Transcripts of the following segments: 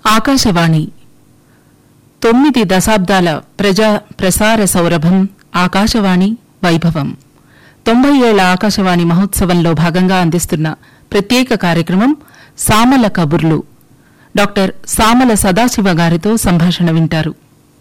ఆకాశవాణి తొమ్మిది దశాబ్దాల ప్రజా ప్రసార సౌరభం ఆకాశవాణి వైభవం తొంభై ఏళ్ల ఆకాశవాణి మహోత్సవంలో భాగంగా అందిస్తున్న ప్రత్యేక కార్యక్రమం సామల కబుర్లు డాక్టర్ సామల సదాశివ గారితో సంభాషణ వింటారు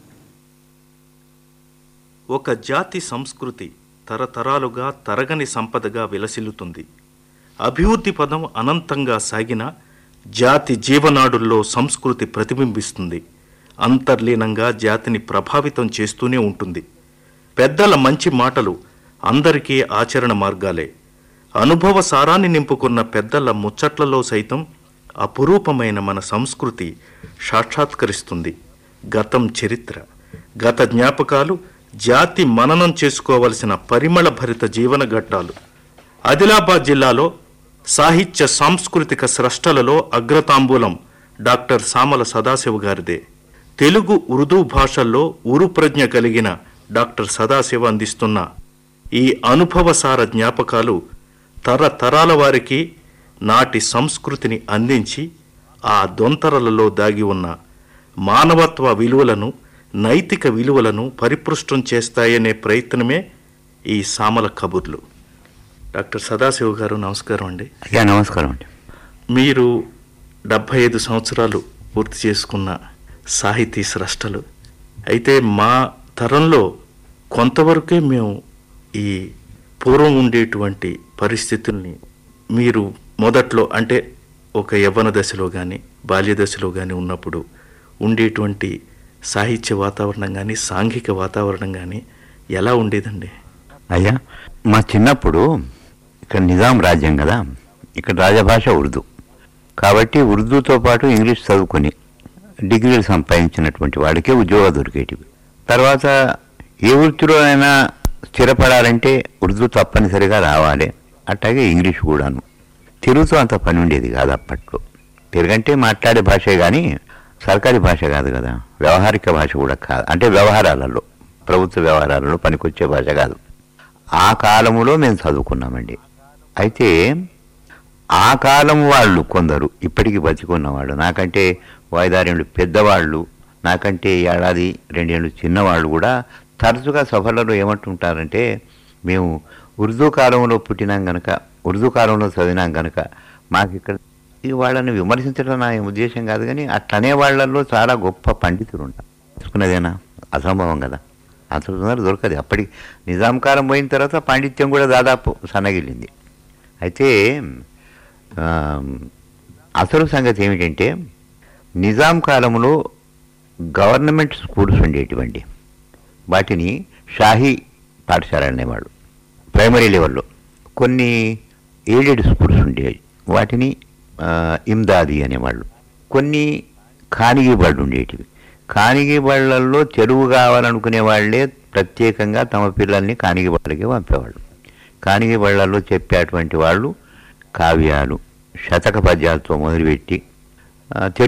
ఒక జాతి సంస్కృతి తరతరాలుగా తరగని సంపదగా విలసిల్లుతుంది అభివృద్ధి పదం అనంతంగా సాగిన జాతి జీవనాడుల్లో సంస్కృతి ప్రతిబింబిస్తుంది అంతర్లీనంగా జాతిని ప్రభావితం చేస్తూనే ఉంటుంది పెద్దల మంచి మాటలు అందరికీ ఆచరణ మార్గాలే అనుభవ సారాన్ని నింపుకున్న పెద్దల ముచ్చట్లలో సైతం అపురూపమైన మన సంస్కృతి సాక్షాత్కరిస్తుంది గతం చరిత్ర గత జ్ఞాపకాలు జాతి మననం చేసుకోవలసిన పరిమళ భరిత జీవన ఘట్టాలు ఆదిలాబాద్ జిల్లాలో సాహిత్య సాంస్కృతిక స్రష్టలలో అగ్రతాంబూలం డాక్టర్ సామల సదాశివ గారిదే తెలుగు ఉర్దూ భాషల్లో ఉరు ప్రజ్ఞ కలిగిన డాక్టర్ సదాశివ అందిస్తున్న ఈ అనుభవసార జ్ఞాపకాలు తరతరాల వారికి నాటి సంస్కృతిని అందించి ఆ దొంతరలలో దాగి ఉన్న మానవత్వ విలువలను నైతిక విలువలను పరిపృష్టం చేస్తాయనే ప్రయత్నమే ఈ సామల కబుర్లు డాక్టర్ సదాశివ గారు నమస్కారం అండి అయ్యా నమస్కారం అండి మీరు డెబ్భై ఐదు సంవత్సరాలు పూర్తి చేసుకున్న సాహితీ స్రష్టలు అయితే మా తరంలో కొంతవరకే మేము ఈ పూర్వం ఉండేటువంటి పరిస్థితుల్ని మీరు మొదట్లో అంటే ఒక యవ్వన దశలో కానీ బాల్య దశలో కానీ ఉన్నప్పుడు ఉండేటువంటి సాహిత్య వాతావరణం కానీ సాంఘిక వాతావరణం కానీ ఎలా ఉండేదండి అయ్యా మా చిన్నప్పుడు ఇక్కడ నిజాం రాజ్యం కదా ఇక్కడ రాజభాష ఉర్దూ కాబట్టి ఉర్దూతో పాటు ఇంగ్లీష్ చదువుకొని డిగ్రీలు సంపాదించినటువంటి వాడికే ఉద్యోగాలు దొరికేటివి తర్వాత ఏ వృత్తిలో అయినా స్థిరపడాలంటే ఉర్దూ తప్పనిసరిగా రావాలి అట్లాగే ఇంగ్లీష్ కూడాను తెలుగుతో అంత పని ఉండేది కాదు అప్పట్లో తెలుగంటే మాట్లాడే భాషే కానీ సర్కారీ భాష కాదు కదా వ్యవహారిక భాష కూడా కాదు అంటే వ్యవహారాలలో ప్రభుత్వ వ్యవహారాలలో పనికొచ్చే భాష కాదు ఆ కాలములో మేము చదువుకున్నామండి అయితే ఆ కాలం వాళ్ళు కొందరు ఇప్పటికీ బతికున్నవాళ్ళు నాకంటే వాయిదారేళ్ళు పెద్దవాళ్ళు నాకంటే ఏడాది రెండేళ్ళు చిన్నవాళ్ళు కూడా తరచుగా సభలలో ఏమంటుంటారంటే మేము ఉర్దూ కాలంలో పుట్టినాం గనక ఉర్దూ కాలంలో చదివినాం గనక మాకు ఇక్కడ ఈ వాళ్ళని విమర్శించడం నా ఉద్దేశం కాదు కానీ అట్లనే వాళ్ళల్లో చాలా గొప్ప పండితులు ఉంటారు తెలుసుకున్నదేనా అసంభవం కదా అంత తొందర దొరకదు అప్పటికి నిజాం కాలం పోయిన తర్వాత పాండిత్యం కూడా దాదాపు సన్నగిల్లింది అయితే ఆ, అసలు సంగతి ఏమిటంటే నిజాం కాలంలో గవర్నమెంట్ స్కూల్స్ ఉండేటివండి వాటిని షాహీ పాఠశాల అనేవాళ్ళు ప్రైమరీ లెవెల్లో కొన్ని ఎయిడెడ్ స్కూల్స్ ఉండేవి వాటిని ఆ, ఇమ్దాది అనేవాళ్ళు కొన్ని ఖానిగీ బళ్ళు ఉండేటివి ఖానిగీ బళ్ళల్లో తెలుగు కావాలనుకునే వాళ్ళే ప్రత్యేకంగా తమ పిల్లల్ని ఖానిగీ బళ్ళకి పంపేవాళ్ళు ఖానిగీ బళ్ళల్లో చెప్పేటువంటి వాళ్ళు కావ్యాలు శతక పద్యాలతో మొదలుపెట్టి ఆ,